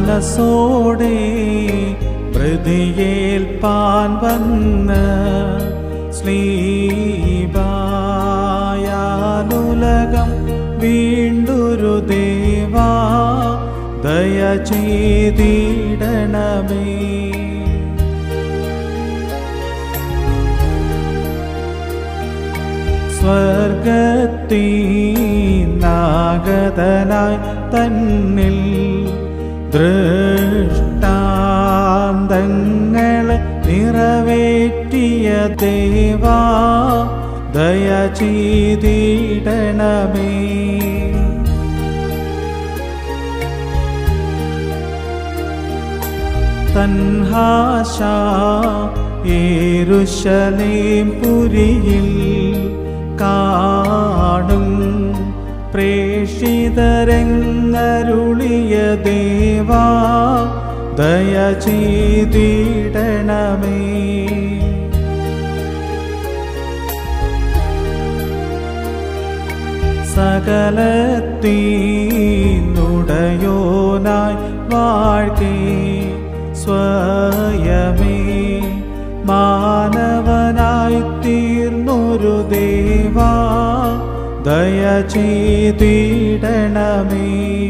മനസ്സോടെ പ്രതിയേൽപ്പാൻ വന്ന് സ്ലീബായാലുലകം വീണ്ടൊരു ദേവാ ദയ ചെയ്തിടണമേ സ്വർഗത്തീനാഗതനായി തന്നിൽ ദൃഷ്ടാന്തങ്ങളെ നിറവേറ്റിയ ദേവാ ദയ ചെയ്തിടണമേ തൻഹാശ യേരുശലേം പുരിയിൽ കാണും പ്രേഷിതരെങ്ങരുളിയ ദേവാ ദയ ചെയ്തിടണമേ സകലത്തീനുടയോനായി വാഴ്കേ സ്വയമേ മാനവനായി തീർന്നൊരു ദേവാ ദയ ചെയ്തിടണമേ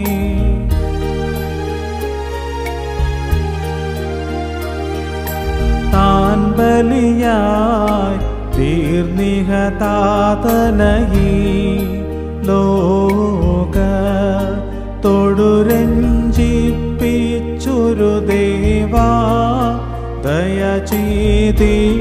താൻ ബലിയായി തീർന്നിഹ താതനയി ലോക തൊടുരഞ്ജിപ്പിച്ചൊരു ദേവാ ദയ ചെയ്തിടണമേ